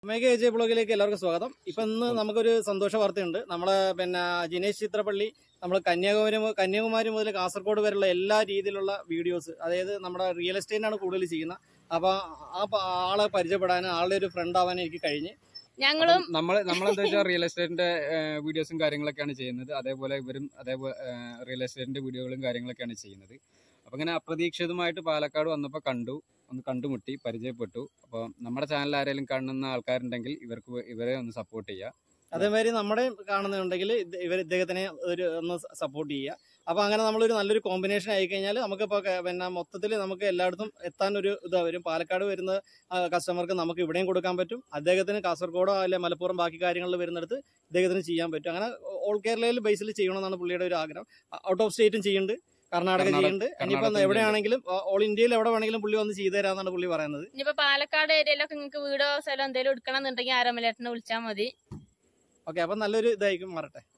മേഘ AJ ബ്ലോഗിലേക്ക് എല്ലാവർക്കും സ്വാഗതം ഇപ്പൊ ഇന്ന് നമുക്കൊരു സന്തോഷ വാർത്തയുണ്ട് നമ്മളെ പിന്നെ ജിനേഷ് ചിത്രപ്പള്ളി നമ്മൾ കന്യാകുമാരി മു- കന്യാകുമാരി മുതൽ കാസർഗോഡ് വരെയുള്ള എല്ലാ രീതിയിലുള്ള വീഡിയോസ് അതായത് നമ്മുടെ റിയൽ എസ്റ്റേറ്റിനാണ് കൂടുതൽ ചെയ്യുന്നത് അപ്പൊ ആ പ- ആളെ പരിചയപ്പെടാനും ആളുടെ ഒരു ഫ്രണ്ട് ആവാനും എനിക്ക് കഴിഞ്ഞ് ഞങ്ങളും നമ്മൾ നമ്മളെന്താ വെച്ചാൽ റിയൽ എസ്റ്റേറ്റിന്റെ വീഡിയോസും കാര്യങ്ങളൊക്കെയാണ് ചെയ്യുന്നത് അതേപോലെ ഇവരും അതേപോലെ റിയൽ എസ്റ്റേറ്റിന്റെ വീഡിയോകളും കാര്യങ്ങളൊക്കെയാണ് ചെയ്യുന്നത് അപ്പൊ ഇങ്ങനെ അപ്രതീക്ഷിതമായിട്ട് പാലക്കാട് വന്നപ്പോൾ കണ്ടു ഒന്ന് കണ്ടുമുട്ടി പരിചയപ്പെട്ടു അപ്പോൾ നമ്മുടെ ചാനൽ ആരെങ്കിലും കാണുന്ന ആൾക്കാരുണ്ടെങ്കിൽ ഇവർക്ക് ഇവരെ ഒന്ന് സപ്പോർട്ട് ചെയ്യുക അതേമാതിരി നമ്മുടെ കാണുന്നുണ്ടെങ്കിൽ ഇത് ഇവർ ഇദ്ദേഹത്തിനെ ഒരു ഒന്ന് സപ്പോർട്ട് ചെയ്യുക അപ്പൊ അങ്ങനെ നമ്മളൊരു നല്ലൊരു കോമ്പിനേഷൻ ആയി കഴിഞ്ഞാൽ നമുക്കിപ്പോ ക- പിന്നെ മൊത്തത്തിൽ നമുക്ക് എല്ലായിടത്തും എത്താൻ ഒരു ഇതാ വരും പാലക്കാട് വരുന്ന കസ്റ്റമർക്ക് നമുക്ക് ഇവിടെയും കൊടുക്കാൻ പറ്റും അദ്ദേഹത്തിന് കാസർഗോഡോ അല്ലെ മലപ്പുറം ബാക്കി കാര്യങ്ങളിൽ വരുന്നിടത്ത് ഇദ്ദേഹത്തിന് ചെയ്യാൻ പറ്റും അങ്ങനെ ഓൾ കേരളയിൽ ബേസിൽ ചെയ്യണമെന്നാണ് പുള്ളിയുടെ ഒരു ആഗ്രഹം ഔട്ട് ഓഫ് സ്റ്റേറ്റും ചെയ്യുന്നുണ്ട് കർണാടക കർണാടക- ചെയ്യുന്നുണ്ട് ഇനിയിപ്പോ കർണാടകത്തിൽ എവിടെയാണെങ്കിലും ഓൾ ഇന്ത്യയിൽ എവിടെ വേണമെങ്കിലും പുള്ളി വന്ന് ചെയ്തു തരാന്നാണ് പുള്ളി പറയുന്നത് ഇനിയിപ്പോ പാലക്കാട് ഏരിയയിലൊക്കെ നിങ്ങൾക്ക് വീടോ സ്ഥലം എന്തെങ്കിലും എടുക്കണം എന്നുണ്ടെങ്കിൽ ആരോമലേട്ടനെ വിളിച്ചാൽ മതി ഓക്കെ അപ്പൊ നല്ലൊരു ഇതായിരിക്കും മാറട്ടെ